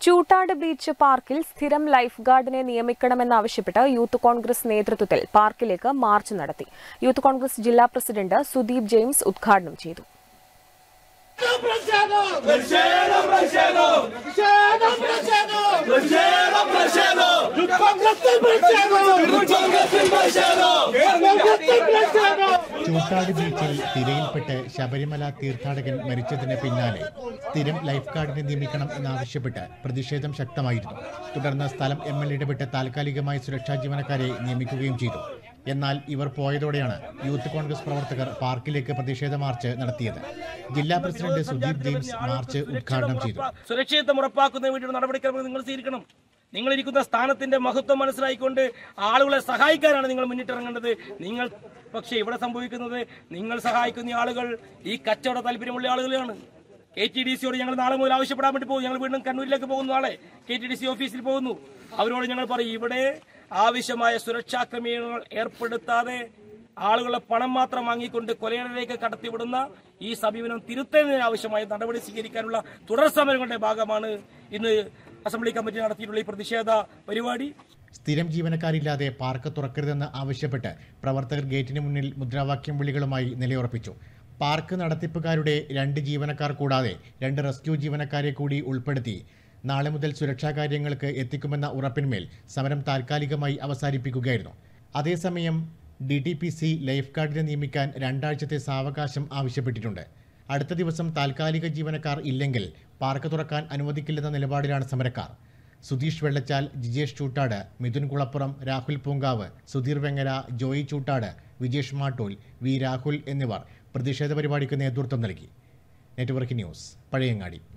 Choottad beach പാർക്കിൽ സ്ഥിരം life ഗാർഡിനെ നിയമിക്കണമെന്നാവശ്യപ്പെട്ട് യൂത്ത് കോൺഗ്രസ് നേതൃത്വത്തിൽ പാർക്കിലേക്ക് മാർച്ച് നടത്തി യൂത്ത് കോൺഗ്രസ് ജില്ലാ പ്രസിഡന്റ് സുദീപ് ജെയിംസ് ഉദ്ഘാടനം ചെയ്തു ചൂട്ടാട് ബീച്ചിൽ തിരയിൽപ്പെട്ട് ശബരിമല തീർത്ഥാടകൻ മരിച്ചതിന് പിന്നാലെ സ്ഥിരം ലൈഫ് ഗാർഡിനെ നിയമിക്കണം എന്നാവശ്യപ്പെട്ട് പ്രതിഷേധം ശക്തമായിരുന്നു തുടർന്ന് സ്ഥലം എം എൽ ഇടപെട്ട് താൽക്കാലികമായി സുരക്ഷാ ജീവനക്കാരെ നിയമിക്കുകയും ചെയ്തു എന്നാൽ ഇവർ പോയതോടെയാണ് യൂത്ത് കോൺഗ്രസ് പ്രവർത്തകർ പാർക്കിലേക്ക് പ്രതിഷേധ മാർച്ച് നടത്തിയത് ജില്ലാ പ്രസിഡന്റ് സുദീപ് ജെയിംസ് മാർച്ച് ഉദ്ഘാടനം ചെയ്തു സുരക്ഷിതത്വം ഉറപ്പാക്കുന്നതിന് വേണ്ടിയുള്ള നടപടിക്രമങ്ങൾ നിങ്ങൾ സ്വീകരിക്കണം നിങ്ങൾ ഇരിക്കുന്ന സ്ഥാനത്തിന്റെ മഹത്വം മനസ്സിലാക്കിക്കൊണ്ട് ആളുകളെ സഹായിക്കാനാണ് നിങ്ങൾ മുന്നിട്ടിറങ്ങേണ്ടത് നിങ്ങൾ പക്ഷേ ഇവിടെ സംഭവിക്കുന്നത് നിങ്ങൾ സഹായിക്കുന്ന ആളുകൾ ഈ കച്ചവട താല്പര്യമുള്ള ആളുകളാണ് കെ ടി ഡി സിയോട് ഞങ്ങൾ നാളെ മുതൽ ആവശ്യപ്പെടാൻ വേണ്ടി പോകും ഞങ്ങൾ വീണ്ടും കണ്ണൂരിലേക്ക് പോകുന്നു നാളെ കെ ടി ഡി സി ഓഫീസിൽ പോകുന്നു അവരോട് ഞങ്ങൾ പറയും ഇവിടെ ആവശ്യമായ സുരക്ഷാ ക്രമീകരണങ്ങൾ ഏർപ്പെടുത്താതെ ആളുകളെ പണം മാത്രം വാങ്ങിക്കൊണ്ട് കൊലയിലേക്ക് കടത്തിവിടുന്ന ഈ സമീപനം തിരുത്തുന്നതിന് ആവശ്യമായ നടപടി സ്വീകരിക്കാനുള്ള തുടർ സമരങ്ങളുടെ ഭാഗമാണ് ഇന്ന് അസംബ്ലി കമ്മിറ്റി നടത്തിയിട്ടുള്ള ഈ പ്രതിഷേധ പരിപാടി സ്ഥിരം ജീവനക്കാരില്ലാതെ പാർക്ക് തുറക്കരുതെന്ന് ആവശ്യപ്പെട്ട് പ്രവർത്തകർ ഗേറ്റിന് മുന്നിൽ മുദ്രാവാക്യം വിളികളുമായി നിലയുറപ്പിച്ചു പാർക്ക് നടത്തിപ്പുകാരുടെ രണ്ട് ജീവനക്കാർ കൂടാതെ രണ്ട് റെസ്ക്യൂ ജീവനക്കാരെ കൂടി ഉൾപ്പെടുത്തി നാളെ മുതൽ സുരക്ഷാ കാര്യങ്ങൾക്ക് എത്തിക്കുമെന്ന ഉറപ്പിന്മേൽ സമരം താൽക്കാലികമായി അവസാനിപ്പിക്കുകയായിരുന്നു അതേസമയം D T P C life ഗാർഡിനെ നിയമിക്കാൻ രണ്ടാഴ്ചത്തെ സാവകാശം ആവശ്യപ്പെട്ടിട്ടുണ്ട് അടുത്ത ദിവസം താൽക്കാലിക ജീവനക്കാർ ഇല്ലെങ്കിൽ പാർക്ക് തുറക്കാൻ അനുവദിക്കില്ലെന്ന നിലപാടിലാണ് സമരക്കാർ സുധീഷ് വെള്ളച്ചാൽ ജിജേഷ് ചൂട്ടാട് മിഥുൻ കുളപ്പുറം രാഹുൽ പൂങ്കാവ് സുധീർ വെങ്ങര ജോയി ചൂട്ടാട് വിജേഷ് മാട്ടൂൽ വി രാഹുൽ എന്നിവർ പ്രതിഷേധ പരിപാടിക്ക് നേതൃത്വം നൽകി നെറ്റ്വർക്ക് ന്യൂസ് പഴയങ്ങാടി